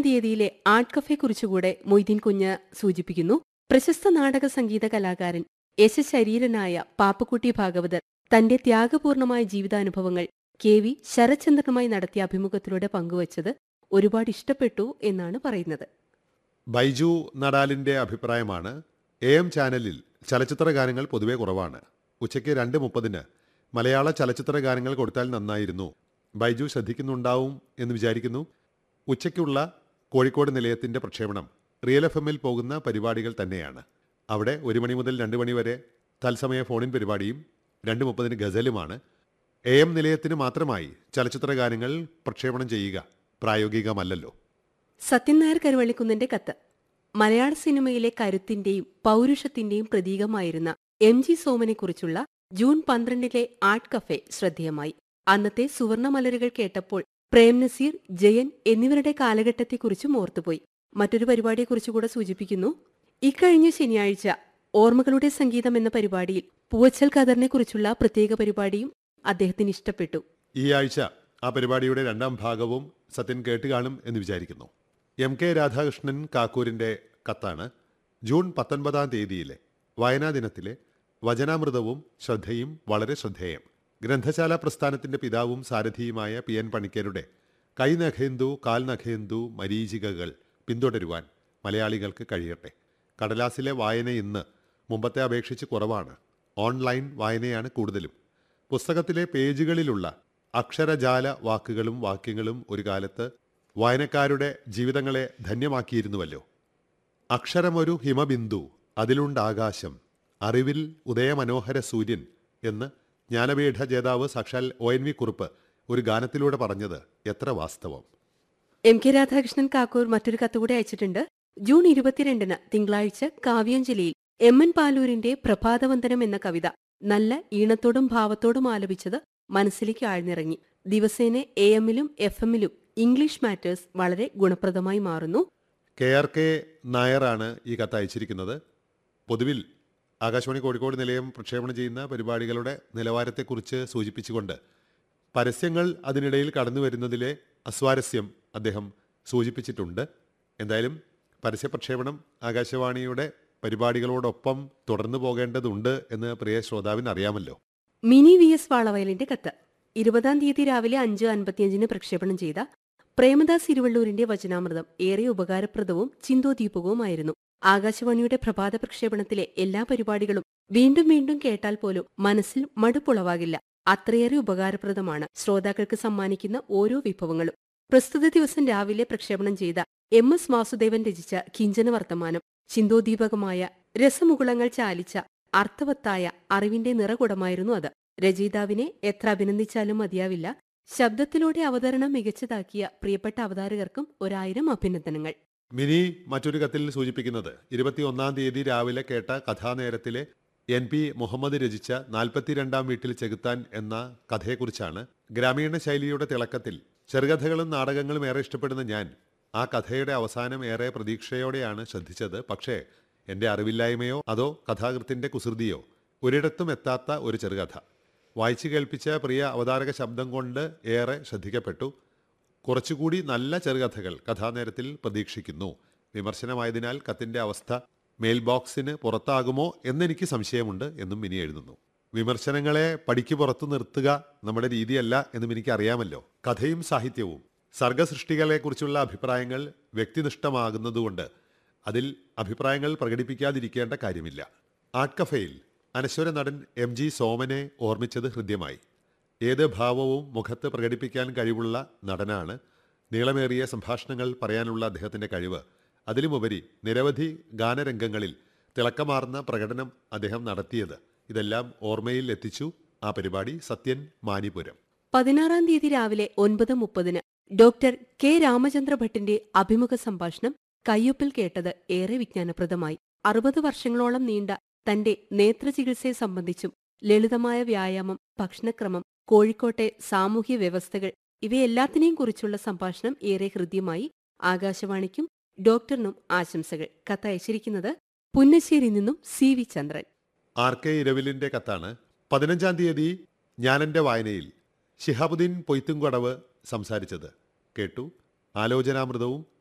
തീയതിയിലെ art cafe കുറിച്ചുകൂടെ മൊയ്തീൻ കുഞ്ഞ് സൂചിപ്പിക്കുന്നു പ്രശസ്ത നാടക സംഗീത കലാകാരൻ യശശരീരനായ പാപ്പക്കുട്ടി ഭാഗവതർ തന്റെ ത്യാഗപൂർണമായ ജീവിതാനുഭവങ്ങൾ കെ വി ശരത്ചന്ദ്രനുമായി നടത്തിയ അഭിമുഖത്തിലൂടെ പങ്കുവച്ചത് ഒരുപാട് ഇഷ്ടപ്പെട്ടു എന്നാണ് പറയുന്നത് ബൈജു നടാലിന്റെ അഭിപ്രായമാണ് എ എം ചാനലിൽ ചലച്ചിത്ര ഗാനങ്ങൾ പൊതുവെ കുറവാണ് ഉച്ചയ്ക്ക് രണ്ട് മുപ്പതിന് മലയാള ചലച്ചിത്ര ഗാനങ്ങൾ കൊടുത്താൽ നന്നായിരുന്നു ബൈജു ശ്രദ്ധിക്കുന്നുണ്ടാവും എന്ന് വിചാരിക്കുന്നു ഉച്ചയ്ക്കുള്ള കോഴിക്കോട് നിലയത്തിന്റെ പ്രക്ഷേപണം റിയൽ എഫ് എമ്മിൽ പോകുന്ന പരിപാടികൾ തന്നെയാണ് അവിടെ ഒരു മണി മുതൽ രണ്ട് മണി വരെ തത്സമയ ഫോണിൻ പരിപാടിയും രണ്ട് മുപ്പതിന് ഗസലുമാണ് എ എം നിലയത്തിന് മാത്രമായി ചലച്ചിത്ര ഗാനങ്ങൾ പ്രക്ഷേപണം ചെയ്യുക പ്രായോഗികമല്ലല്ലോ സത്യൻ നായർ കരുവള്ളിക്കുന്നിന്റെ കത്ത് മലയാള സിനിമയിലെ കരുത്തിന്റെയും പൗരുഷത്തിന്റെയും പ്രതീകമായിരുന്ന എം ജി സോമനെക്കുറിച്ചുള്ള ജൂൺ പന്ത്രണ്ടിലെ ആർട്ട് കഫെ ശ്രദ്ധേയമായി അന്നത്തെ സുവർണമലരുകൾ കേട്ടപ്പോൾ പ്രേം നസീർ ജയൻ എന്നിവരുടെ കാലഘട്ടത്തെക്കുറിച്ചും ഓർത്തുപോയി മറ്റൊരു പരിപാടിയെക്കുറിച്ചുകൂടെ സൂചിപ്പിക്കുന്നു ഇക്കഴിഞ്ഞ ശനിയാഴ്ച ഓർമ്മകളുടെ സംഗീതം എന്ന പരിപാടിയിൽ പൂവച്ചൽ ഖദറിനെക്കുറിച്ചുള്ള പ്രത്യേക പരിപാടിയും അദ്ദേഹത്തിന് ഇഷ്ടപ്പെട്ടു ഈ ആഴ്ച ആ പരിപാടിയുടെ രണ്ടാം ഭാഗവും സത്യൻ കേട്ട് കാണും എന്ന് വിചാരിക്കുന്നു എം കെ രാധാകൃഷ്ണൻ കാക്കൂരിന്റെ കത്താണ് ജൂൺ പത്തൊൻപതാം തീയതിയിലെ വായനാ ദിനത്തിലെ വചനാമൃതവും ശ്രദ്ധയും വളരെ ശ്രദ്ധേയം ഗ്രന്ഥശാല പ്രസ്ഥാനത്തിന്റെ പിതാവും സാരഥിയുമായ പി എൻ പണിക്കരുടെ കൈനഖേന്ദു കാൽനഖേന്ദു മരീചികകൾ പിന്തുടരുവാൻ മലയാളികൾക്ക് കഴിയട്ടെ കടലാസിലെ വായന ഇന്ന് മുമ്പത്തെ അപേക്ഷിച്ച് കുറവാണ് ഓൺലൈൻ വായനയാണ് കൂടുതലും പുസ്തകത്തിലെ പേജുകളിലുള്ള അക്ഷരജാല വാക്കുകളും വാക്യങ്ങളും ഒരു കാലത്ത് വായനക്കാരുടെ ജീവിതങ്ങളെ ധന്യമാക്കിയിരുന്നുവല്ലോ അക്ഷരമൊരു ഹിമബിന്ദു അതിലുണ്ട് ആകാശം അറിവിൽ ഉദയമനോഹര സൂര്യൻ എന്ന് ജ്ഞാനപീഠ ജേതാവ് സാക്ഷാൽ ഒ എൻ വി കുറുപ്പ് ഒരു ഗാനത്തിലൂടെ പറഞ്ഞത് എത്ര വാസ്തവം എം കെ രാധാകൃഷ്ണൻ കാക്കൂർ മറ്റൊരു കത്തുകൂടെ അയച്ചിട്ടുണ്ട് ജൂൺ ഇരുപത്തിരണ്ടിന് തിങ്കളാഴ്ച കാവ്യാഞ്ജലിയിൽ എം എൻ പാലൂരിന്റെ പ്രഭാതവന്ദനം എന്ന കവിത നല്ല ഈണത്തോടും ഭാവത്തോടും ആലപിച്ചത് മനസ്സിലേക്ക് ആഴ്ന്നിറങ്ങി ദിവസേന എ എമ്മിലും എഫ് എമ്മിലും ഇംഗ്ലീഷ് മാറ്റേഴ്സ് വളരെ ഗുണപ്രദമായി മാറുന്നു കെ ആർ കെ നായരാണ് ഈ കത്ത് അയച്ചിരിക്കുന്നത് പൊതുവിൽ ആകാശവാണി കോഴിക്കോട് നിലയം പ്രക്ഷേപണം ചെയ്യുന്ന പരിപാടികളുടെ നിലവാരത്തെക്കുറിച്ച് സൂചിപ്പിച്ചുകൊണ്ട് പരസ്യങ്ങൾ അതിനിടയിൽ കടന്നു വരുന്നതിലെ അസ്വാരസ്യം അദ്ദേഹം സൂചിപ്പിച്ചിട്ടുണ്ട് എന്തായാലും പരസ്യ പ്രക്ഷേപണം ആകാശവാണിയുടെ പരിപാടികളോടൊപ്പം തുടർന്നു പോകേണ്ടതുണ്ട് എന്ന് പ്രിയ ശ്രോതാവിന് അറിയാമല്ലോ മിനി വി എസ് വാളവയലിന്റെ കത്ത് ഇരുപതാം തീയതി രാവിലെ അഞ്ച് അൻപത്തിയഞ്ചിന് പ്രക്ഷേപണം ചെയ്ത പ്രേമദാസ് ഇരുവള്ളൂരിന്റെ വചനാമൃതം ഏറെ ഉപകാരപ്രദവും ചിന്തോദീപകവുമായിരുന്നു ആകാശവാണിയുടെ പ്രഭാത പ്രക്ഷേപണത്തിലെ എല്ലാ പരിപാടികളും വീണ്ടും വീണ്ടും കേട്ടാൽ പോലും മനസ്സിൽ മടുപ്പുളവാകില്ല അത്രയേറെ ഉപകാരപ്രദമാണ് ശ്രോതാക്കൾക്ക് സമ്മാനിക്കുന്ന ഓരോ വിഭവങ്ങളും പ്രസ്തുത ദിവസം രാവിലെ പ്രക്ഷേപണം ചെയ്ത എം എസ് വാസുദേവൻ രചിച്ച കിഞ്ചന വർത്തമാനം ചിന്തോദീപകമായ രസമുകുളങ്ങൾ ചാലിച്ച അർത്ഥവത്തായ അറിവിന്റെ നിറകുടമായിരുന്നു അത് രചയിതാവിനെ എത്ര അഭിനന്ദിച്ചാലും മതിയാവില്ല ശബ്ദത്തിലൂടെ അവതരണം മികച്ചതാക്കിയ പ്രിയപ്പെട്ട അവതാരകർക്കും ഒരായിരം അഭിനന്ദനങ്ങൾ മിനി മറ്റൊരു കത്തിൽ സൂചിപ്പിക്കുന്നത് ഇരുപത്തിയൊന്നാം തീയതി രാവിലെ കേട്ട കഥാനേരത്തിലെ എൻ പി മുഹമ്മദ് രചിച്ച നാൽപ്പത്തിരണ്ടാം വീട്ടിൽ ചെകുത്താൻ എന്ന കഥയെക്കുറിച്ചാണ് ഗ്രാമീണ ശൈലിയുടെ തിളക്കത്തിൽ ചെറുകഥകളും നാടകങ്ങളും ഏറെ ഇഷ്ടപ്പെടുന്ന ഞാൻ ആ കഥയുടെ അവസാനം ഏറെ പ്രതീക്ഷയോടെയാണ് ശ്രദ്ധിച്ചത് പക്ഷേ എൻ്റെ അറിവില്ലായ്മയോ അതോ കഥാകൃത്തിന്റെ കുസൃതിയോ ഒരിടത്തും എത്താത്ത ഒരു ചെറുകഥ വായിച്ചു കേൾപ്പിച്ച പ്രിയ അവതാരക ശബ്ദം കൊണ്ട് ഏറെ ശ്രദ്ധിക്കപ്പെട്ടു കുറച്ചുകൂടി നല്ല ചെറുകഥകൾ കഥാനേരത്തിൽ പ്രതീക്ഷിക്കുന്നു വിമർശനമായതിനാൽ കത്തിന്റെ അവസ്ഥ മെയിൽ ബോക്സിന് പുറത്താകുമോ എന്നെനിക്ക് സംശയമുണ്ട് എന്നും മിനി എഴുതുന്നു വിമർശനങ്ങളെ പടിക്ക് പുറത്തു നിർത്തുക നമ്മുടെ രീതിയല്ല എന്നും എനിക്ക് അറിയാമല്ലോ കഥയും സാഹിത്യവും സർഗസൃഷ്ടികളെക്കുറിച്ചുള്ള അഭിപ്രായങ്ങൾ വ്യക്തിനിഷ്ഠമാകുന്നതുകൊണ്ട് അതിൽ അഭിപ്രായങ്ങൾ പ്രകടിപ്പിക്കാതിരിക്കേണ്ട കാര്യമില്ല ആർട്ട് കഫേയിൽ അനശ്വര നടൻ എം ജി സോമനെ ഓർമ്മിച്ചത് ഹൃദ്യമായി ഏത് ഭാവവും മുഖത്ത് പ്രകടിപ്പിക്കാൻ കഴിവുള്ള നടനാണ് നീളമേറിയ സംഭാഷണങ്ങൾ പറയാനുള്ള അദ്ദേഹത്തിന്റെ കഴിവ് അതിലുമുപരി നിരവധി ഗാനരംഗങ്ങളിൽ തിളക്കമാർന്ന പ്രകടനം അദ്ദേഹം നടത്തിയത് ഇതെല്ലാം ഓർമ്മയിൽ എത്തിച്ചു ആ പരിപാടി സത്യൻ മാനിപുരം പതിനാറാം തീയതി രാവിലെ ഒൻപത് മുപ്പതിന് ഡോക്ടർ കെ രാമചന്ദ്ര ഭട്ടിന്റെ അഭിമുഖ സംഭാഷണം കയ്യൊപ്പിൽ കേട്ടത് ഏറെ വിജ്ഞാനപ്രദമായി അറുപത് വർഷങ്ങളോളം നീണ്ട തന്റെ നേത്രചികിത്സയെ സംബന്ധിച്ചും ലളിതമായ വ്യായാമം ഭക്ഷണക്രമം കോഴിക്കോട്ടെ സാമൂഹ്യ വ്യവസ്ഥകൾ ഇവയെല്ലാത്തിനെയും കുറിച്ചുള്ള സംഭാഷണം ഏറെ ഹൃദ്യമായി ആകാശവാണിക്കും ഡോക്ടറിനും ആശംസകൾ കത്തയച്ചിരിക്കുന്നത് പുന്നശ്ശേരി നിന്നും C V Chandran R K ഇരവിലിന്റെ കത്താണ് പതിനഞ്ചാം തീയതി ഞാനെന്റെ വായനയിൽ ശിഹാബുദ്ദീൻ പൊയ്ത്തുംകടവ് സംസാരിച്ചത് കേട്ടു ആലോചനാമൃതവും